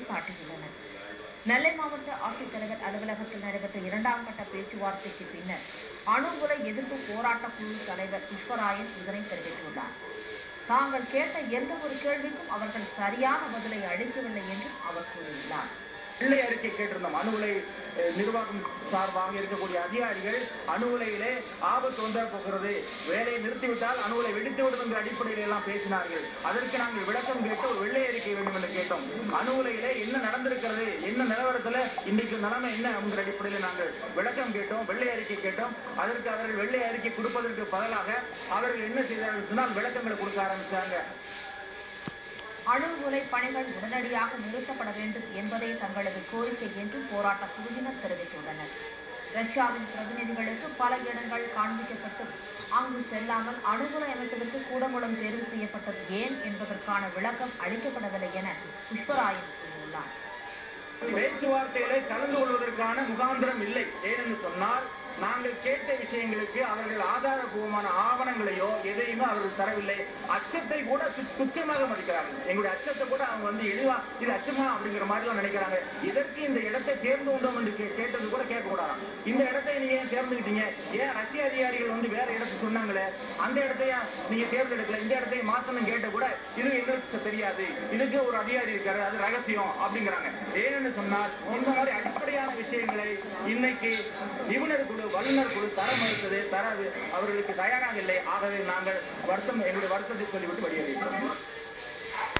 சாட்டியுள்ளனர் நெல்லை மாவட்ட ஆட்சித்தலைவர் அலுவலகத்தில் நடைபெற்ற இரண்டாம் கட்ட பேச்சுவார்த்தைக்கு பின்னர் அணு உலை எதிர்ப்பு போராட்ட குழு தலைவர் புஷ்பராயன் இதனை தெரிவித்துள்ளார் தாங்கள் கேட்ட எந்த ஒரு கேள்விக்கும் அவர்கள் சரியான பதிலை அளிக்கவில்லை என்றும் அவர் கூறியுள்ளார் வெள்ளை அறிக்கை கேட்டிருந்தோம் அணு உலை அஹ், நிர்வாகம் சார்பாக இருக்கக்கூடிய அதிகாரிகள் அணு உலையிலே ஆபத்து வந்த போகிறது வேலையை நிறுத்திவிட்டால் அணு உலை வெடித்து விடும் என்ற அடிப்படையில் எல்லாம் பேசினார்கள் அதற்கு நாங்கள் விளக்கம் கேட்டு ஒரு வெள்ளை அறிக்கை வேண்டும் என்று கேட்டோம் அணு உலையிலே என்ன நடந்திருக்கிறது என்ன நிலவரத்துல இன்னைக்கு நிலைமை என்ன என்கிற அடிப்படையில் நாங்கள் விளக்கம் கேட்டோம் வெள்ளை அறிக்கை கேட்டோம் அதற்கு அவர்கள் வெள்ளை அறிக்கை கொடுப்பதற்கு பதிலாக அவர்கள் என்ன செய்தார்கள் சொன்னால் விளக்கங்களை கொடுக்க ஆரம்பிச்சாங்க அணு உலை பணிகள் உடனடியாக நிறுத்தப்பட வேண்டும் என்பதே தங்களது கோரிக்கை என்று போராட்ட குழுவினர் தெரிவித்துள்ளனர் ரஷ்யாவின் பிரதிநிதிகளுக்கு பல இடங்கள் காண்பிக்கப்பட்டும் அங்கு செல்லாமல் அணு உலை அமைப்பதற்கு கூடங்குளம் தேர்வு செய்யப்பட்டது ஏன் என்பதற்கான விளக்கம் அளிக்கப்படவில்லை என புஷ்பராயன் கூறியுள்ளார் பேச்சுவார்த்தையிலே கலந்து கொள்வதற்கான முகாந்திரம் இல்லை ஏனென்று சொன்னால் நாங்கள் கேட்ட விஷயங்களுக்கு அவர்கள் ஆதாரபூர்வமான ஆவணங்களையோ எதையுமே அவர்கள் தரவில்லை அச்சத்தை கூட து- துச்சமாக மதிக்கிறார்கள் எங்களுடைய அச்சத்தை கூட அவங்க வந்து இழிவா இது அச்சமா அப்படிங்கிற மாதிரி எல்லாம் நினைக்கிறாங்க இதற்கு இந்த இடத்தை தேர்ந்து கொண்டோம் என்று கே- கேட்டது கூட கேட்க கூடாது இந்த இடத்தை நீங்க ஏன் தேர்ந்தெடுத்தீங்க ஏன் ரஷ்ய அதிகாரிகள் வந்து வேற இடத்தை சொன்னாங்களே அந்த இடத்தையா நீங்க தேர்ந்தெடுக்கல இந்த இடத்தை மாத்தணும் கேட்ட கூட இது எங்களுக்கு தெரியாது இதுக்கு ஒரு அதிகாரி இருக்காரு அது ரகசியம் அப்படிங்கிறாங்க ஏன்னு சொன்னால் இந்த மாதிரி அடிப்படையான விஷயங்களை இன்னைக்கு நிபுணர் குழு வல்லுநர் குழு தர மறுத்தது தர அவர்களுக்கு தயாராக இல்லை ஆகவே நாங்கள் வருத்தம் எங்களுடைய வருத்தத்தை சொல்லிவிட்டு வெளியேறியிருக்கிறோம்